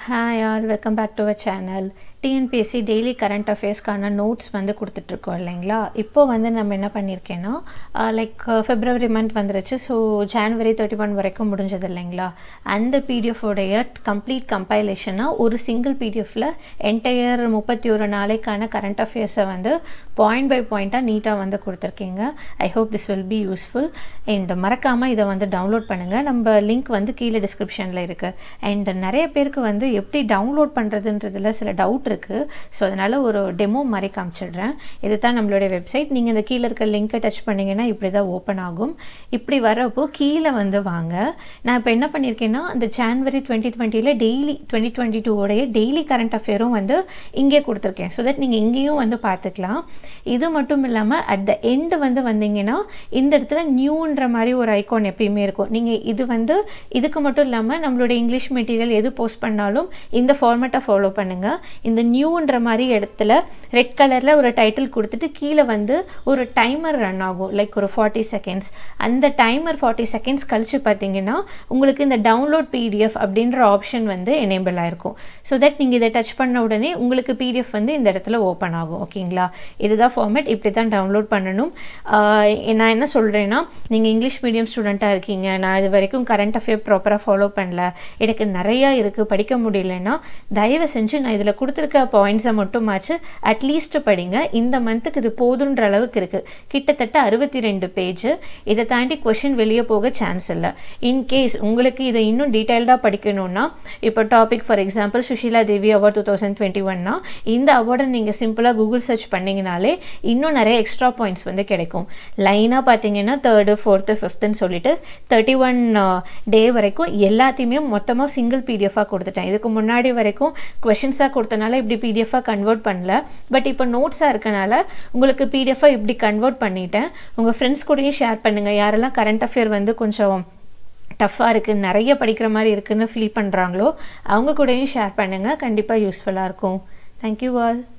hi all welcome back to our channel TNPSC daily current அஃபேர்ஸ்க்கான notes வந்து கொடுத்துட்ருக்கோம் இல்லைங்களா இப்போ வந்து நம்ம என்ன பண்ணியிருக்கேன்னா லைக் ஃபெப்ரவரி மந்த் வந்துருச்சு ஸோ ஜான்வரி தேர்ட்டி ஒன் வரைக்கும் முடிஞ்சது இல்லைங்களா அந்த பிடிஎஃபோடைய கம்ப்ளீட் கம்பைலேஷனாக ஒரு சிங்கிள் பிடிஎஃப்பில் என்டையர் முப்பத்தி ஒரு நாளைக்கான கரண்ட் அஃபேர்ஸை வந்து பாயிண்ட் பை பாயிண்ட்டாக நீட்டாக வந்து கொடுத்துருக்கீங்க I hope this will be useful and மறக்காமல் இதை வந்து டவுன்லோட் பண்ணுங்கள் நம்ம லிங்க் வந்து கீழே டிஸ்கிரிப்ஷனில் இருக்குது அண்ட் நிறைய பேருக்கு வந்து எப்படி டவுன்லோட் பண்ணுறதுன்றதுல சில டவுட் இருக்குது ஸோ அதனால் ஒரு டெமோ மாதிரி காமிச்சிடுறேன் இது தான் நம்மளுடைய வெப்சைட் நீங்கள் இந்த கீழே இருக்க லிங்க்கை டச் பண்ணிங்கன்னா இப்படி தான் ஓப்பன் ஆகும் இப்படி வரப்போ கீழே வந்து வாங்க நான் இப்போ என்ன பண்ணியிருக்கேன்னா அந்த ஜான்வரி டுவெண்ட்டி டுவெண்ட்டியில் டெய்லி டுவெண்ட்டி டுவெண்ட்டி டூவோடைய டெய்லி கரண்ட் அஃபேரும் வந்து இங்கே கொடுத்துருக்கேன் ஸோ தட் நீங்கள் இங்கேயும் வந்து பார்த்துக்கலாம் இது மட்டும் இல்லாமல் அட் த எண்டு வந்து வந்தீங்கன்னா இந்த இடத்துல நியூன்ற மாதிரி ஒரு ஐக்கான் எப்பயுமே இருக்கும் நீங்கள் இது வந்து இதுக்கு மட்டும் இல்லாமல் நம்மளுடைய இங்கிலீஷ் மெட்டீரியல் எது போஸ்ட் பண்ணாலும் இந்த ஃபார்மேட்டை ஃபாலோ பண்ணுங்கள் இந்த நியூன்ற மாதிரி இடத்துல ரெட் கலரில் ஒரு டைட்டில் கொடுத்துட்டு கீழே வந்து ஒரு டைமர் ரன் ஆகும் லைக் ஒரு ஃபார்ட்டி செகண்ட்ஸ் அந்த டைமர் ஃபார்ட்டி செகண்ட்ஸ் கழித்து பார்த்தீங்கன்னா உங்களுக்கு இந்த டவுன்லோட் பிடிஎஃப் அப்படின்ற ஆப்ஷன் வந்து எனேபிள் ஆயிருக்கும் ஸோ தட் நீங்கள் இதை டச் பண்ண உடனே உங்களுக்கு பிடிஎஃப் வந்து இந்த இடத்துல ஓப்பன் ஆகும் ஓகேங்களா இதுதான் ஃபார்மேட் இப்படி தான் டவுன்லோட் பண்ணணும் நான் என்ன சொல்கிறேன்னா நீங்கள் இங்கிலீஷ் மீடியம் ஸ்டூடெண்ட்டாக இருக்கீங்க நான் இது வரைக்கும் கரண்ட் அஃபேர் ப்ராப்பராக ஃபாலோ பண்ணல எனக்கு நிறையா இருக்குது படிக்க முடியலன்னா தயவு செஞ்சு நான் இதில் கொடுத்துருக்க பாயிண்ட்ஸை மட்டுமாச்சு அட்லீஸ்ட் படிங்க இந்த மந்த்துக்கு இது போதுன்ற அளவுக்கு இருக்குது கிட்டத்தட்ட அறுபத்தி ரெண்டு பேஜ் இதை தாண்டி கொஷின் வெளியே போக சான்ஸ் இல்லை இன்கேஸ் உங்களுக்கு இதை இன்னும் டீட்டெயில்டாக படிக்கணும்னா இப்போ topic for example Sushila Devi award two thousand twenty ஒன்னா இந்த அவார்டை நீங்கள் சிம்பிளாக கூகுள் சர்ச் பண்ணிங்கனாலே இன்னும் நிறைய எக்ஸ்ட்ரா பாயிண்ட்ஸ் வந்து கிடைக்கும் லைனாக பார்த்தீங்கன்னா தேர்டு ஃபோர்த்து ஃபிஃப்த்துன்னு சொல்லிட்டு தேர்ட்டி ஒன் டே வரைக்கும் எல்லாத்தையுமே மொத்தமாக சிங்கிள் பிடிஎஃபாக கொடுத்துட்டேன் இதுக்கு முன்னாடி வரைக்கும் கொஷின்ஸாக கொடுத்தனால இப்படி பிடிஎஃபாக கன்வெர்ட் பண்ணல பட் இப்போ நோட்ஸாக இருக்கனால உங்களுக்கு பிடிஎஃபாக இப்படி கன்வெர்ட் பண்ணிட்டேன் உங்கள் ஃப்ரெண்ட்ஸ் கூடயும் ஷேர் பண்ணுங்கள் யாரெல்லாம் கரண்ட் அஃபேர் வந்து கொஞ்சம் டஃப்பாக இருக்குது நிறைய படிக்கிற மாதிரி இருக்குதுன்னு ஃபீல் பண்ணுறாங்களோ அவங்க கூடயும் ஷேர் பண்ணுங்கள் கண்டிப்பாக யூஸ்ஃபுல்லாக இருக்கும் தேங்க்யூ ஆல்